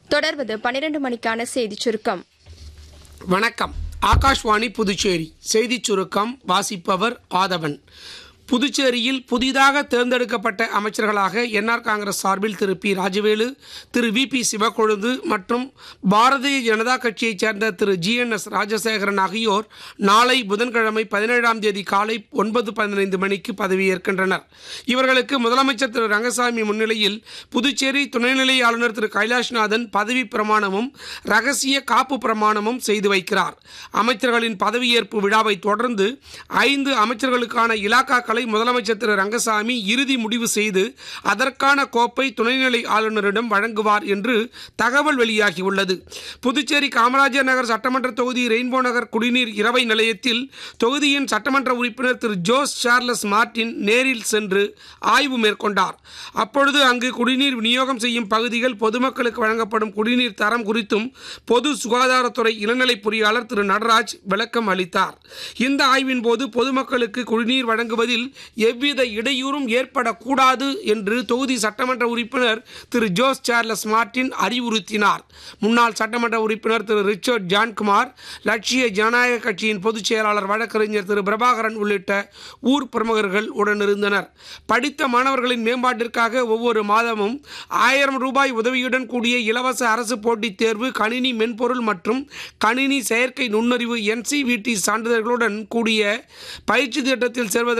தொடர்வது பனிரெண்டு மணிக்கான செய்திச் சுருக்கம் வணக்கம் ஆகாஷ்வாணி புதுச்சேரி செய்திச் சுருக்கம் வாசிப்பவர் ஆதவன் புதுச்சேரியில் புதிதாக தேர்ந்தெடுக்கப்பட்ட அமைச்சர்களாக என்ஆர் காங்கிரஸ் சார்பில் திரு பி ராஜவேலு திரு வி பி சிவக்கொழுந்து மற்றும் பாரதிய ஜனதா கட்சியைச் சேர்ந்த திரு ஜி என் எஸ் ராஜசேகரன் ஆகியோர் நாளை புதன்கிழமை பதினேழாம் தேதி காலை ஒன்பது பதினைந்து மணிக்கு பதவியேற்கின்றனர் இவர்களுக்கு முதலமைச்சர் திரு ரங்கசாமி முன்னிலையில் புதுச்சேரி துணைநிலை ஆளுநர் திரு கைலாஷ்நாதன் பதவி பிரமாணமும் ரகசிய காப்பு பிரமாணமும் செய்து வைக்கிறார் அமைச்சர்களின் பதவியேற்பு விழாவை தொடர்ந்து ஐந்து அமைச்சர்களுக்கான இலாக்காக்களை முதலமைச்சர் திரு ரங்கசாமி இறுதி முடிவு செய்து அதற்கான கோப்பை துணைநிலை ஆளுநரிடம் வழங்குவார் என்று தகவல் வெளியாகியுள்ளது புதுச்சேரி காமராஜர் நகர் சட்டமன்ற தொகுதி ரெயின்போ நகர் குடிநீர் இரவை நிலையத்தில் தொகுதியின் சட்டமன்ற உறுப்பினர் திரு ஜோஸ் சார்லஸ் மார்டின் நேரில் சென்று ஆய்வு மேற்கொண்டார் அப்பொழுது அங்கு குடிநீர் விநியோகம் செய்யும் பகுதிகள் பொதுமக்களுக்கு வழங்கப்படும் குடிநீர் தரம் குறித்தும் பொது சுகாதாரத்துறை இளநிலை பொறியாளர் திரு நடராஜ் விளக்கம் அளித்தார் இந்த ஆய்வின் போது பொதுமக்களுக்கு குடிநீர் வழங்குவதில் எவ்வித இடையூறும் ஏற்படக்கூடாது என்று தொகுதி சட்டமன்ற உறுப்பினர் திரு ஜோஸ் சார்லஸ் மார்டின் அறிவுறுத்தினார் முன்னாள் சட்டமன்ற உறுப்பினர் திரு ரிச்சர்ட் ஜான்குமார் லட்சிய ஜனநாயக கட்சியின் பொதுச் செயலாளர் வழக்கறிஞர் திரு பிரபாகரன் உள்ளிட்ட ஊர் பிரமுகர்கள் உடனிருந்தனர் படித்த மாணவர்களின் மேம்பாட்டிற்காக ஒவ்வொரு மாதமும் ஆயிரம் ரூபாய் உதவியுடன் கூடிய இலவச அரசு போட்டித் தேர்வு கணினி மென்பொருள் மற்றும் கணினி செயற்கை நுண்ணறிவு என்சிவிடி சான்றிதழ்களுடன் கூடிய பயிற்சி திட்டத்தில் சேர்வதற்கு